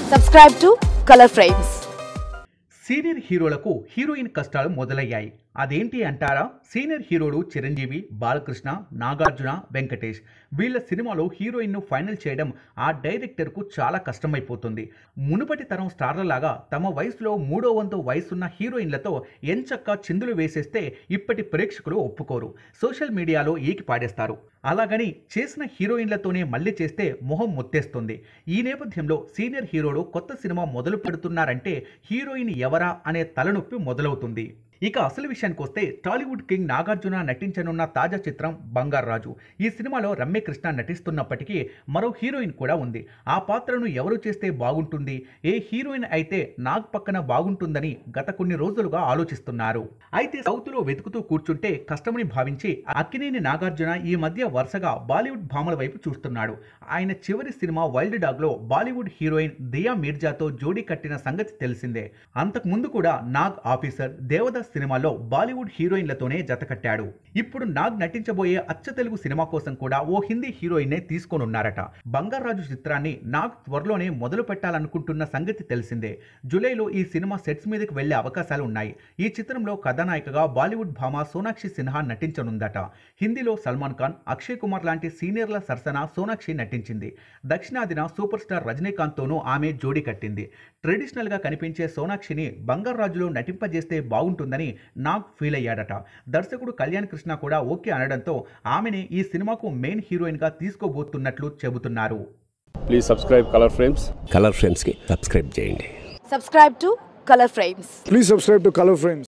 Subscribe to Color Frames. Senior హీరోలకు heroine కష్టాలు మొదలయ్యాయి అదేంటి అంటారా సీనియర్ హీరోలు చిరంజీవి బాలకృష్ణ నాగార్జున వెంకటేష్ వీళ్ళ సినిమాలో హీరోయిన్ను ఫైనల్ చేయడం ఆ డైరెక్టర్కు చాలా కష్టమైపోతుంది మునుపటి తరం స్టార్లలాగా తమ వయసులో మూడో వంతు వయసున్న హీరోయిన్లతో ఎంచక్క చిందులు వేసేస్తే ఇప్పటి ప్రేక్షకులు ఒప్పుకోరు సోషల్ మీడియాలో ఏకి పాడేస్తారు అలాగని చేసిన హీరోయిన్లతోనే మళ్ళీ చేస్తే మొహం మొత్తేస్తుంది ఈ నేపథ్యంలో సీనియర్ హీరోలు కొత్త సినిమా మొదలు పెడుతున్నారంటే హీరోయిన్ ఎవరా అనే తలనొప్పి మొదలవుతుంది ఇక అసలు విషయానికి వస్తే టాలీవుడ్ కింగ్ నాగార్జున నటించనున్న తాజా చిత్రం బంగారాజు ఈ సినిమాలో రమ్యకృష్ణ నటిస్తున్నప్పటికీ మరో హీరోయిన్ కూడా ఉంది ఆ పాత్రను ఎవరు చేస్తే బాగుంటుంది ఏ హీరోయిన్ అయితే నాగ్ పక్కన బాగుంటుందని గత కొన్ని రోజులుగా ఆలోచిస్తున్నారు అయితే సౌత్లో వెతుకుతూ కూర్చుంటే కష్టమని భావించి అక్కినేని నాగార్జున ఈ మధ్య వరుసగా బాలీవుడ్ భామల వైపు చూస్తున్నాడు ఆయన చివరి సినిమా వైల్డ్ డాగ్ లో బాలీవుడ్ హీరోయిన్ దియా మీర్జాతో జోడీ కట్టిన సంగతి తెలిసిందే అంతకు ముందు కూడా నాగ్ ఆఫీసర్ దేవదాస్ సినిమాలో బాలీవుడ్ హీరోయిన్లతోనే జతకట్టాడు ఇప్పుడు నాగ్ నటించబోయే అచ్చ తెలుగు సినిమా కోసం కూడా ఓ హిందీ హీరోయిన్నే తీసుకోనున్నారట బంగారాజు చిత్రాన్ని నాగ్ త్వరలోనే మొదలు పెట్టాలనుకుంటున్న సంగతి తెలిసిందే జూలైలో ఈ సినిమా సెట్స్ మీదకి వెళ్లే అవకాశాలు ఉన్నాయి ఈ చిత్రంలో కథానాయికగా బాలీవుడ్ భామ సోనాక్షి సిన్హా నటించనుందట హిందీలో సల్మాన్ ఖాన్ అక్షయ్ కుమార్ లాంటి సీనియర్ల సరసన సోనాక్షి నటించింది దక్షిణాదిన సూపర్ స్టార్ రజనీకాంత్తోనూ ఆమె జోడీ కట్టింది ట్రెడిషనల్గా కనిపించే సోనాక్షిని బంగారాజులో నటింపజేస్తే బాగుంటుందని నాగ్ ఫీల్ అయ్యాడట దర్శకుడు కళ్యాణ్ కృష్ణ కూడా ఓకే అనడంతో ఆమెని ఈ సినిమాకు మెయిన్ హీరోయిన్గా తీసుకోబోతున్నట్లు చెబుతున్నారు please subscribe Color Frames Color ఫ్రేమ్స్కి సబ్స్క్రైబ్ చేయండి Subscribe to Color Frames. Please subscribe to Color Frames.